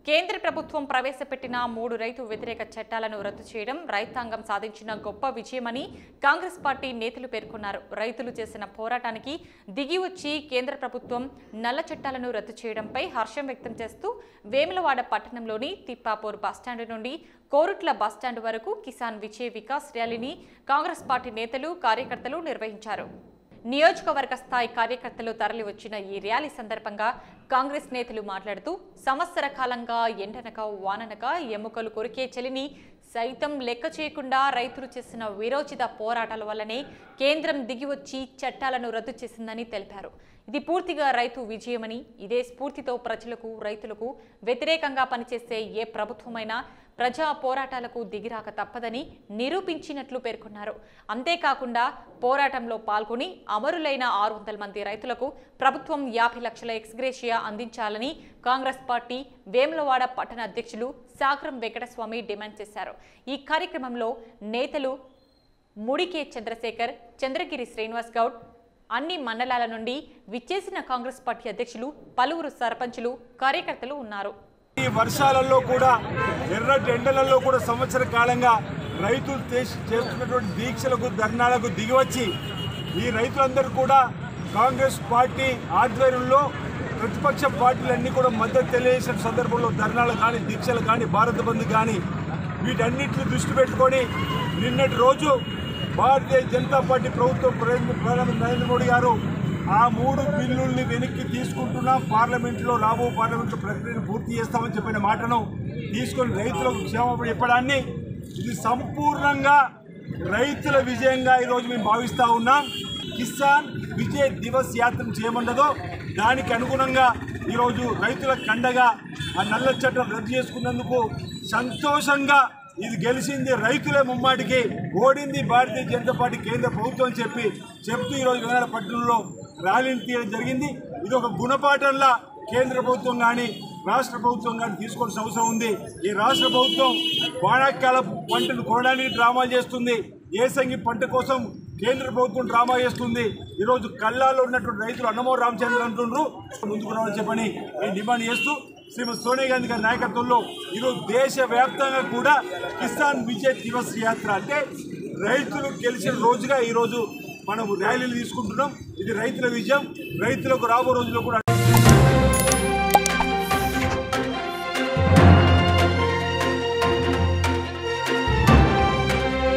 కేంద్ర ప్రభుత్వం ప్రవేశపెట్టిన మూడు రైతు వ్యతిరేక చట్టాలను రద్దు చేయడం రైతాంగం సాధించిన గొప్ప విజయమని కాంగ్రెస్ పార్టీ నేతలు పేర్కొన్నారు రైతులు చేసిన పోరాటానికి దిగి వచ్చి కేంద్ర ప్రభుత్వం నల్ల చట్టాలను రద్దు చేయడంపై హర్షం వ్యక్తం చేస్తూ వేములవాడ పట్టణంలోని తిప్పాపూర్ బస్టాండ్ నుండి కోరుట్ల బస్టాండ్ వరకు కిసాన్ విజయ్ వికాస్ ర్యాలీని కాంగ్రెస్ పార్టీ నేతలు కార్యకర్తలు నిర్వహించారు నియోజకవర్గ స్థాయి కార్యకర్తలు తరలివచ్చిన ఈ ర్యాలీ సందర్భంగా కాంగ్రెస్ నేతలు మాట్లాడుతూ సంవత్సర కాలంగా ఎండనక వాననక ఎముకలు కొరికే చలిని సైతం లెక్క చేయకుండా రైతులు చేసిన విరోచిత పోరాటాల వల్లనే కేంద్రం దిగివచ్చి చట్టాలను రద్దు చేసిందని తెలిపారు ఇది పూర్తిగా రైతు విజయమని ఇదే స్ఫూర్తితో ప్రజలకు రైతులకు వ్యతిరేకంగా పనిచేసే ఏ ప్రభుత్వమైనా ప్రజా పోరాటాలకు దిగిరాక తప్పదని నిరూపించినట్లు పేర్కొన్నారు అంతేకాకుండా పోరాటంలో పాల్గొని అమరులైన ఆరు వందల మంది రైతులకు ప్రభుత్వం యాభై లక్షల ఎక్స్గ్రేషియా అందించాలని కాంగ్రెస్ పార్టీ వేములవాడ పట్టణ అధ్యక్షులు సాగరం వెంకటస్వామి డిమాండ్ చేశారు ఈ కార్యక్రమంలో నేతలు ముడికే చంద్రశేఖర్ చంద్రగిరి శ్రీనివాస్ గౌడ్ అన్ని మండలాల నుండి విచ్చేసిన కాంగ్రెస్ పార్టీ అధ్యక్షులు పలువురు సర్పంచులు కార్యకర్తలు ఉన్నారు ఈ వర్షాలలో కూడా ఎర్రటి ఎండలలో కూడా సంవత్సర కాలంగా రైతులు చేసి- చేస్తున్నటువంటి దీక్షలకు ధర్నాలకు దిగివచ్చి ఈ రైతులందరూ కూడా కాంగ్రెస్ పార్టీ ఆధ్వర్యంలో ప్రతిపక్ష పార్టీలన్నీ కూడా మద్దతు తెలియజేసిన సందర్భంలో ధర్నాలు కానీ దీక్షలు కానీ భారత బంద్ కానీ వీటన్నిటిని దృష్టి పెట్టుకొని నిన్నటి రోజు భారతీయ జనతా పార్టీ ప్రభుత్వం ప్రధాన- ప్రధానమంత్రి నరేంద్ర మోడీ గారు ఆ మూడు బిల్లుల్ని వెనక్కి తీసుకుంటున్నాం పార్లమెంట్లో రాబో పార్లమెంట్లో ప్రక్రియను పూర్తి చేస్తామని చెప్పిన మాటను తీసుకొని రైతులకు క్షేమపడి చెప్పడాన్ని ఇది సంపూర్ణంగా రైతుల విజయంగా ఈరోజు మేము భావిస్తూ ఉన్నాం కిసాన్ విజయ్ దివస్ యాత్ర చేయమన్నదో దానికి అనుగుణంగా ఈరోజు రైతుల కండగా ఆ నల్ల చట్టం రద్దు చేసుకున్నందుకు సంతోషంగా ఇది గెలిచింది రైతులే ముమ్మాటికి ఓడింది భారతీయ జనతా పార్టీ కేంద్ర ప్రభుత్వం అని చెప్పి చెప్తూ ఈరోజు వేనాడ పట్టణంలో ర్యాలీని తీయడం జరిగింది ఇది ఒక గుణపాఠంలా కేంద్ర ప్రభుత్వం కానీ రాష్ట్ర ప్రభుత్వం కానీ తీసుకోవాల్సిన అవసరం ఉంది ఈ రాష్ట్ర ప్రభుత్వం వానాకాల పంటను కొనడానికి డ్రామాలు చేస్తుంది ఏసంగి పంట కోసం కేంద్ర ప్రభుత్వం డ్రామా చేస్తుంది ఈరోజు కల్లాలో ఉన్నటువంటి రైతులు అన్నమో రామచంద్ర అంటుండ్రు ముందుకు రావాలని చెప్పని నేను డిమాండ్ చేస్తూ శ్రీమతి సోనియా గాంధీ గారి నాయకత్వంలో ఈరోజు దేశవ్యాప్తంగా కూడా కిసాన్ విజయ్ దివస్ యాత్ర అంటే రైతులు గెలిచిన రోజుగా ఈరోజు మనం ర్యాలీలు తీసుకుంటున్నాం ఇది రైతుల విజయం రైతులకు రాబో రోజుల్లో కూడా